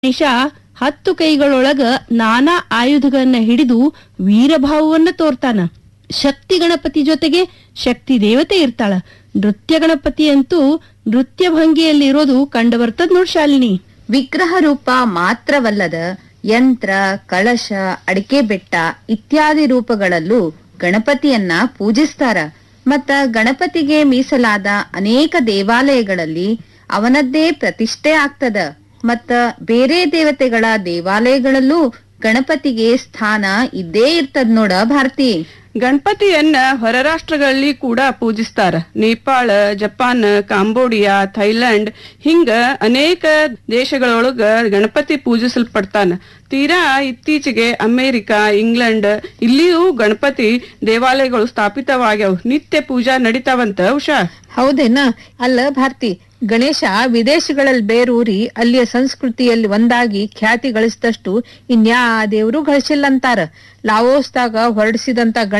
ಗಣೇಶ ಹತ್ತು ಕೈಗಳೊಳಗ ನಾನಾ ಆಯುಧಗಳನ್ನ ಹಿಡಿದು ವೀರಭಾವವನ್ನ ತೋರ್ತಾನ ಶಕ್ತಿ ಗಣಪತಿ ಜೊತೆಗೆ ಶಕ್ತಿ ದೇವತೆ ಇರ್ತಾಳ ನೃತ್ಯ ಗಣಪತಿ ಅಂತೂ ನೃತ್ಯ ಭಂಗಿಯಲ್ಲಿರೋದು ಕಂಡು ಬರ್ತದ ನೋಡ್ ಶಾಲಿನಿ ವಿಗ್ರಹ ರೂಪ ಮಾತ್ರವಲ್ಲದ ಯಂತ್ರ ಕಳಶ ಅಡಿಕೆ ಬೆಟ್ಟ ಇತ್ಯಾದಿ ರೂಪಗಳಲ್ಲೂ ಗಣಪತಿಯನ್ನ ಪೂಜಿಸ್ತಾರ ಮತ್ತ ಗಣಪತಿಗೆ ಮೀಸಲಾದ ಅನೇಕ ದೇವಾಲಯಗಳಲ್ಲಿ ಅವನದ್ದೇ ಪ್ರತಿಷ್ಠೆ ಆಗ್ತದ ಮತ್ತ ಬೇರೆ ದೇವತೆಗಳ ದೇವಾಲಯಗಳಲ್ಲೂ ಗಣಪತಿಗೆ ಸ್ಥಾನ ಇದ್ದೇ ಇರ್ತದ ನೋಡ ಭಾರತಿ ಗಣಪತಿಯನ್ನ ಹೊರ ರಾಷ್ಟ್ರಗಳಲ್ಲಿ ಕೂಡ ಪೂಜಿಸ್ತಾರ ನೇಪಾಳ ಜಪಾನ್ ಕಾಂಬೋಡಿಯಾ ಥೈಲ್ಯಾಂಡ್ ಹಿಂಗ ಅನೇಕ ದೇಶಗಳೊಳಗ ಗಣಪತಿ ಪೂಜಿಸಲ್ಪಡ್ತಾನ ತೀರಾ ಇತ್ತೀಚೆಗೆ ಅಮೆರಿಕ ಇಂಗ್ಲೆಂಡ್ ಇಲ್ಲಿಯೂ ಗಣಪತಿ ದೇವಾಲಯಗಳು ಸ್ಥಾಪಿತವಾಗ್ಯಾವ ನಿತ್ಯ ಪೂಜಾ ನಡೀತಾವಂತ ಉಷಾ ಹೌದೇನ ಅಲ್ಲ ಭಾರತಿ ಗಣೇಶ ವಿದೇಶಗಳಲ್ಲಿ ಬೇರೂರಿ ಅಲ್ಲಿಯ ಸಂಸ್ಕೃತಿಯಲ್ಲಿ ಒಂದಾಗಿ ಖ್ಯಾತಿ ಗಳಿಸಿದಷ್ಟು ಇನ್ಯಾ ದೇವರು ಗಳಿಸಿಲ್ಲ ಅಂತಾರ ಲಾವೋಸ್ದಾಗ ಹೊರಡಿಸಿದಂತ